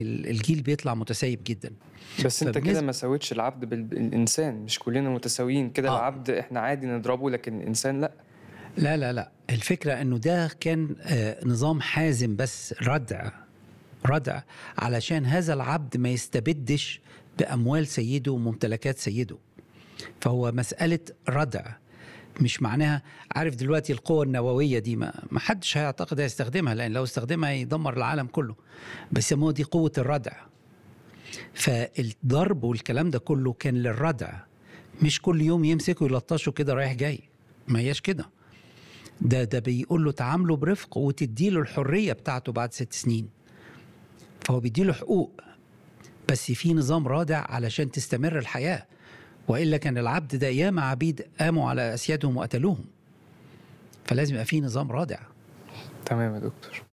الجيل بيطلع متسيب جدا بس انت فبالنسبة- كده ما سويتش العبد بال- بالانسان مش كلنا متساويين كده آه. العبد احنا عادي نضربه لكن الانسان لا لا لا لا الفكرة انه ده كان آه، نظام حازم بس ردع ردع علشان هذا العبد ما يستبدش بأموال سيده وممتلكات سيده فهو مسألة ردع مش معناها عارف دلوقتي القوة النووية دي ما ما حدش هيعتقد هيستخدمها لأن لو استخدمها يدمر العالم كله بس يسموها دي قوة الردع فالضرب والكلام ده كله كان للردع مش كل يوم يمسكوا يلطشوا كده رايح جاي ما هياش كده ده ده بيقول له تعامله برفق وتديله الحرية بتاعته بعد ست سنين فهو بيديله حقوق بس في نظام رادع علشان تستمر الحياة وإلا كان العبد ده ياما عبيد قاموا على أسيادهم وقتلوهم فلازم يبقى في نظام رادع تمام يا دكتور